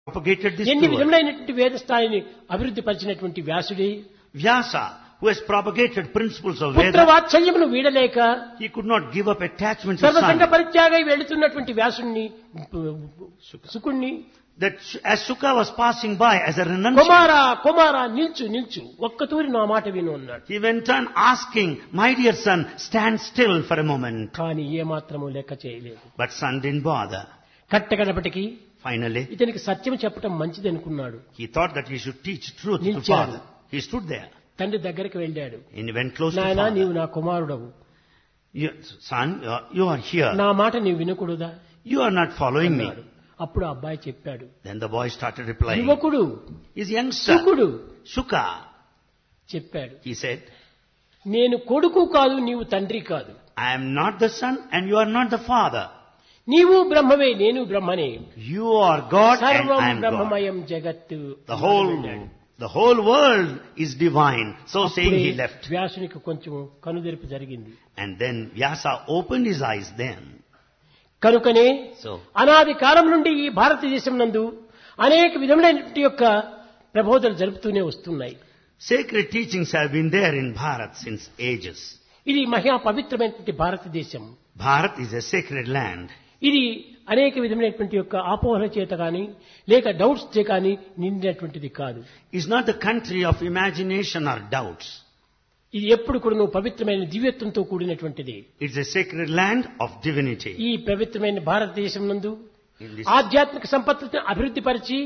propagated this ఎన్ని to us. విధములైనటువంటి వేద స్థాయిని అభివృద్ధి పరిచినటువంటి వ్యాసుడే Vyasa, who has propagated principles of పుత్ర Veda, వాత్సల్యమును వీడలేక he could not give up attachment to సర్వసంగ son. పరిత్యాగై వెళుతున్నటువంటి వ్యాసుణ్ణి సుకుణ్ణి That as Sukha was passing by as a renunciant, కుమార కుమార నిల్చు నిల్చు ఒక్క తూరి నా మాట విను అన్నాడు he went on asking, my dear son, stand still for a moment. కానీ ఏ మాత్రము లెక్క చేయలేదు But son didn't bother. కట్టగడపటికి Finally, ఇతనికి సత్యం చెప్పటం మంచిది అనుకున్నాడు he thought that he should teach truth to నిలిచాడు. father. He stood there తండ్రి దగ్గరికి వెళ్ళాడు and he went close to నాయనా father. నీవు నా కుమారుడవు You, son, you are, you are here. నా మాట నీవు వినకూడదా You are not following me. అన్నాడు. అప్పుడు ఆ అబ్బాయి చెప్పాడు Then the boy started replying. యువకుడు He's youngster. సుకుడు Sukha, చెప్పాడు he said, నేను కొడుకు కాదు నీవు తండ్రి కాదు I am not the son and you are not the father. నీవు బ్రహ్మవే నేను బ్రహ్మనే You are God and సర్వం I am God. బ్రహ్మమయం జగత్తు The whole, the whole world is divine. So saying అప్పుడే he left. వ్యాసునికి కొంచెం కనుదెరుపు జరిగింది And then Vyasa opened his eyes then. కనుకనే So, అనాది కాలం నుండి ఈ భారతదేశం నందు అనేక విధములైనటువంటి యొక్క ప్రబోధనలు జరుపుతూనే వస్తున్నాయి sacred teachings have been there in Bharat since ages. ఇది మహా పవిత్రమైనటువంటి భారతదేశం Bharat is a sacred land. ఇది అనేక విధమైనటువంటి యొక్క ఆపోహల చేత కానీ లేక డౌట్స్ చే కానీ నిండినటువంటిది కాదు It's not the country of imagination or doubts. ఇది ఎప్పుడు కూడా నువ్వు పవిత్రమైన దివ్యత్వంతో కూడినటువంటిది It's a sacred land of divinity. ఈ పవిత్రమైన భారతదేశం నందు In this, ఆధ్యాత్మిక సంపత్తిని అభివృద్ధి పరిచి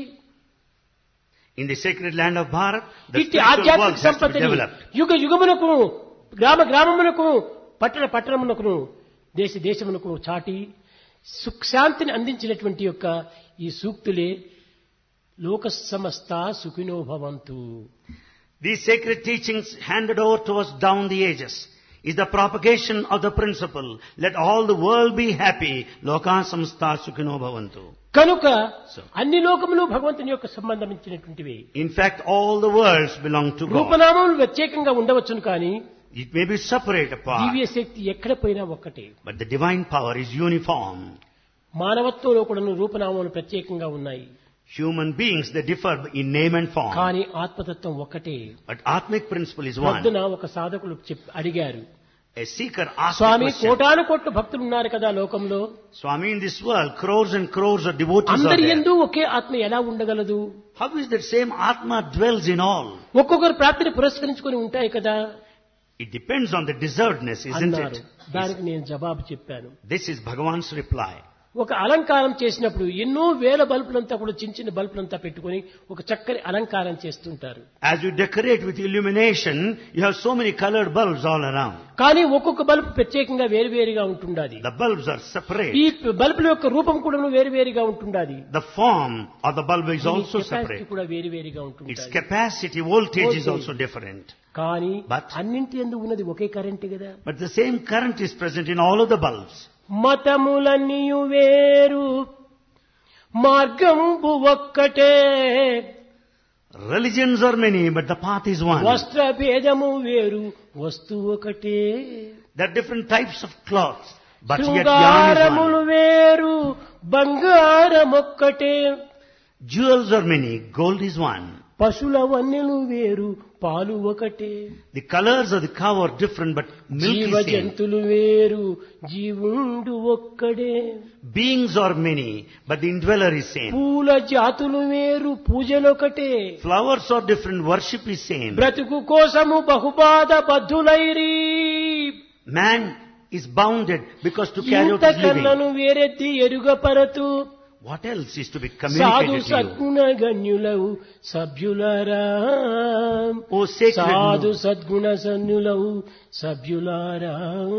in the sacred land of Bharat, the ఇట్టి spiritual ఆధ్యాత్మిక world has to be సంపత్తిని developed. యుగ యుగమునకు గ్రామ గ్రామమునకు పట్టణ పట్టణమునకును దేశ దేశమునకు చాటి సుఖశాంతిని అందించినటువంటి యొక్క ఈ సూక్తులే లోక సమస్త సుఖినో భవంతు These sacred teachings handed over to us down the ages is the propagation of the principle, let all the world be happy, loka samstha sukhino bhavantu. కనుక So. అన్ని లోకములు భగవంతుని యొక్క సంబంధించినటువంటివి In fact, all the worlds belong to God. రూపనామములు ప్రత్యేకంగా ఉండవచ్చును కానీ It may be separate apart, దివ్య శక్తి ఎక్కడ పోయినా ఒక్కటే but the divine power is uniform. మానవత్వంలో కూడా రూపనామములు ప్రత్యేకంగా ఉన్నాయి Human beings, they differ in name and form. కానీ ఆత్మతత్వం ఒక్కటే But Atmic principle is one. పొద్దున ఒక సాధకులు చెప్ అడిగారు A seeker asked a Swamy question. కోటాను కోట్ల భక్తులు ఉన్నారు కదా లోకంలో Swami, in this world, crores and crores of devotees are అందరి there. ఎందు ఒకే ఆత్మ ఎలా ఉండగలదు How is that same Atma dwells in all? ఒక్కొక్కరు ప్రాప్తిని పురస్కరించుకొని ఉంటాయి కదా It depends on the deservedness, isn't అన్నారు it? దానికి నేను జవాబు చెప్పాను This is Bhagavan's reply. ఒక అలంకారం చేసినప్పుడు ఎన్నో వేల బల్బులంతా కూడా చిన్న చిన్న బల్బులంతా పెట్టుకొని ఒక చక్కని అలంకారం చేస్తుంటారు As you decorate with illumination, you have so many colored bulbs all around. కానీ ఒక్కొక్క బల్బు ప్రత్యేకంగా వేరువేరుగా ఉంటుండాది The bulbs are separate. ఈ బల్బుల యొక్క రూపం కూడా వేరువేరుగా ఉంటుండాది The form of the bulb is దీని also కెపాసిటీ separate. కూడా వేరువేరుగా Its ఉంటుంది capacity, voltage is Voltage. also different. కానీ But- అన్నింటి ఎందు ఉన్నది ఒకే కరెంట్ కదా But the same current is present in all of the bulbs. మతములన్నీయు వేరు మార్గంబు ఒక్కటే Religions are many, but the path is one. వస్త్ర భేదము వేరు వస్తువు ఒకటే There are different types of cloths, but yet yarn is శృంగారములు one. వేరు బంగారం ఒక్కటే Jewels are many, gold is one. పశుల వన్నెలు వేరు పాలు ఒకటే The colors of the cow are different, but milk జీవ is same. జంతులు వేరు జీవుండు ఒక్కడే Beings are many, but the indweller is same. పూల జాతులు వేరు పూజలొకటే Flowers are different, worship is same. బ్రతుకు కోసము బహుబాధ బద్ధులైరి Man is bounded because to carry out his living. ఇంతకన్నను వేరెత్తి ఎరుగపరతు What else is to be సాధు communicated to you? సద్గుణ గణ్యులవు సభ్యులారా O sacred సాధు no. సద్గుణ సన్నులవు సభ్యులారా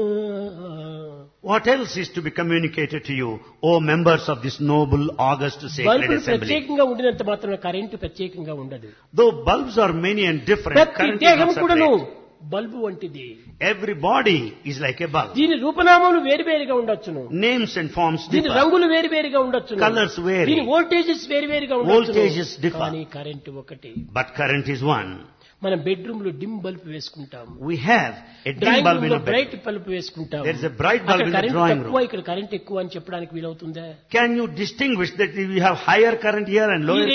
What else is to be communicated to you, O members of this noble, august, sacred బల్బులు assembly? ప్రత్యేకంగా ఉండినంత మాత్రం current ప్రత్యేకంగా ఉండదు Though bulbs are many and different, ప్రతి current is దేహం not కూడాను separate. బల్బు వంటిది Every body is like a bulb. దీని రూపనామాలు వేరువేరుగా ఉండొచ్చును Names and forms దీని differ. రంగులు వేరువేరుగా ఉండొచ్చు Colours vary. దీని వోల్టేజెస్ వేరువేరుగా Voltages ఉండొచ్చు differ. కానీ కరెంటు ఒకటి But current is one. మనం బెడ్రూమ్ లో డిమ్ బల్బ్ వేసుకుంటాం We have a dim drawing bulb room in లో a బ్రైట్ bed. బల్బ్ వేసుకుంటాం There is a bright bulb అక్కడ in the కరెంట్ drawing తక్కువ room. ఇక్కడ కరెంట్ ఎక్కువ అని చెప్పడానికి వీలవుతుందా Can you distinguish that we have higher current here and ఈ lower